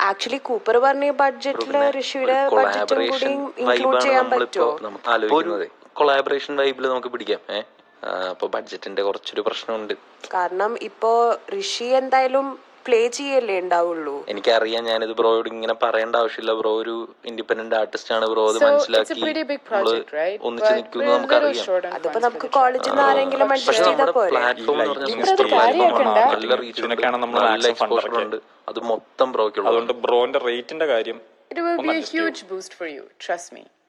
Actually Cooper പറഞ്ഞ ബഡ്ജറ്റില് ഋഷിയുടെ ബഡ്ജറ്റും കൂടി collaboration include ചെയ്യാൻ നമ്മളിപ്പോ പറ്റുമോ നമുക്ക് ആലോചിക്കുന്നത് കൊളാബറേഷൻ വൈബിൽ നമുക്ക് പിടിക്കാം ഏഹ് അപ്പൊ ബഡ്ജറ്റിന്റെ കുറച്ചൊരു പ്രശ്നമുണ്ട് കാരണം ഇപ്പോ ഋഷി എന്തായാലും പ്ലേ ചെയ്യല്ലേ ഉണ്ടാവുള്ളൂ എനിക്കറിയാം ഞാനിത് ബ്രോയോട് ഇങ്ങനെ പറയേണ്ട ആവശ്യമില്ല ബ്രോ ഒരു ഇൻഡിപെൻഡന്റ് ആർട്ടിസ്റ്റ് ആണ് ബ്രോ അത് So it's a മനസ്സിലാക്കി pretty big നമ്മള് project, right? ഒന്നിച്ച് But നിൽക്കുന്നു we're a little നമുക്കറിയാം short on അതിപ്പോ funds നമുക്ക് for the കോളേജിൽ നിന്ന് ആരെങ്കിലും പക്ഷെ അഡ്ജസ്റ്റ് ചെയ്താൽ നമ്മുടെ പോരെ പ്ലാറ്റ്ഫോം എന്ന് ഈ പറഞ്ഞാൽ lighting കാര്യമാക്കണ്ട. നല്ല ഇതിനൊക്കെയാണ് റീച്ച് നമ്മൾ നല്ല maximum fund എക്സ്പോഷർ ഇറക്കിയത്. ഉണ്ട് അത് മൊത്തം ബ്രോയ്ക്കുള്ളത് അതുകൊണ്ട് ബ്രോന്റെ റേറ്റിന്റെ കാര്യം It will ഒന്ന് be a adjust ചെയ്യൂ. huge boost for you, trust me.